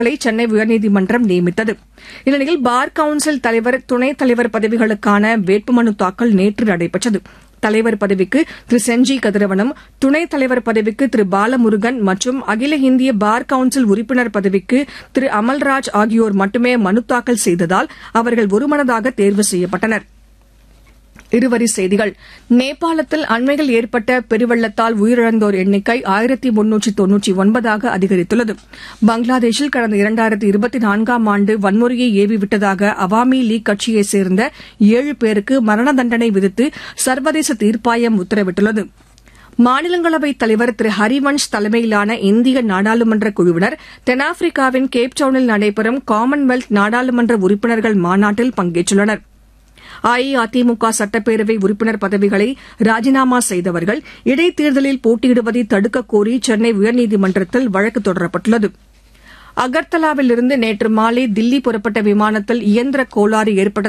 களை சென்னை உயர்நீதிமன்றம் நியமித்தது இந்நிலையில் பார் கவுன்சில் தலைவர் துணைத் தலைவர் பதவிகளுக்கான வேட்புமனு தாக்கல் நேற்று நடைபெற்றது தலைவர் பதவிக்கு திரு செஞ்சி கதிரவனும் துணைத் தலைவர் பதவிக்கு திரு பாலமுருகன் மற்றும் அகில இந்திய பார் கவுன்சில் உறுப்பினர் பதவிக்கு திரு அமல்ராஜ் ஆகியோர் மட்டுமே மனு தாக்கல் செய்ததால் அவர்கள் ஒருமனதாக தேர்வு செய்யப்பட்டனா் இருவரி செய்திகள் நேபாளத்தில் அண்மையில் ஏற்பட்ட பெருவெள்ளத்தால் உயிரிழந்தோர் எண்ணிக்கை ஆயிரத்தி முன்னூற்றி தொன்னூற்றி ஒன்பதாக அதிகரித்துள்ளது பங்களாதேஷில் கடந்த இரண்டாயிரத்தி இருபத்தி நான்காம் ஆண்டு வன்முறையை ஏவிவிட்டதாக அவாமி லீக் கட்சியைச் சேர்ந்த ஏழு பேருக்கு மரண தண்டனை விதித்து சர்வதேச தீர்ப்பாயம் உத்தரவிட்டுள்ளது மாநிலங்களவைத் தலைவர் திரு ஹரிவன்ஷ் தலைமையிலான இந்திய நாடாளுமன்ற குழுவினர் தென்னாப்பிரிக்காவின் கேப்டவுனில் நடைபெறும் காமன்வெல்த் நாடாளுமன்ற உறுப்பினர்கள் மாநாட்டில் பங்கேற்றுள்ளனா் அஇஅதிமுக சட்டப்பேரவை உறுப்பினர் பதவிகளை ராஜினாமா செய்தவர்கள் இடைத்தேர்தலில் போட்டியிடுவதை தடுக்கக் கோரி சென்னை உயர்நீதிமன்றத்தில் வழக்கு தொடரப்பட்டுள்ளது அகர்தலாவிலிருந்து நேற்று மாலை தில்லி புறப்பட்ட விமானத்தில் இயந்திர கோளாறு ஏற்பட்ட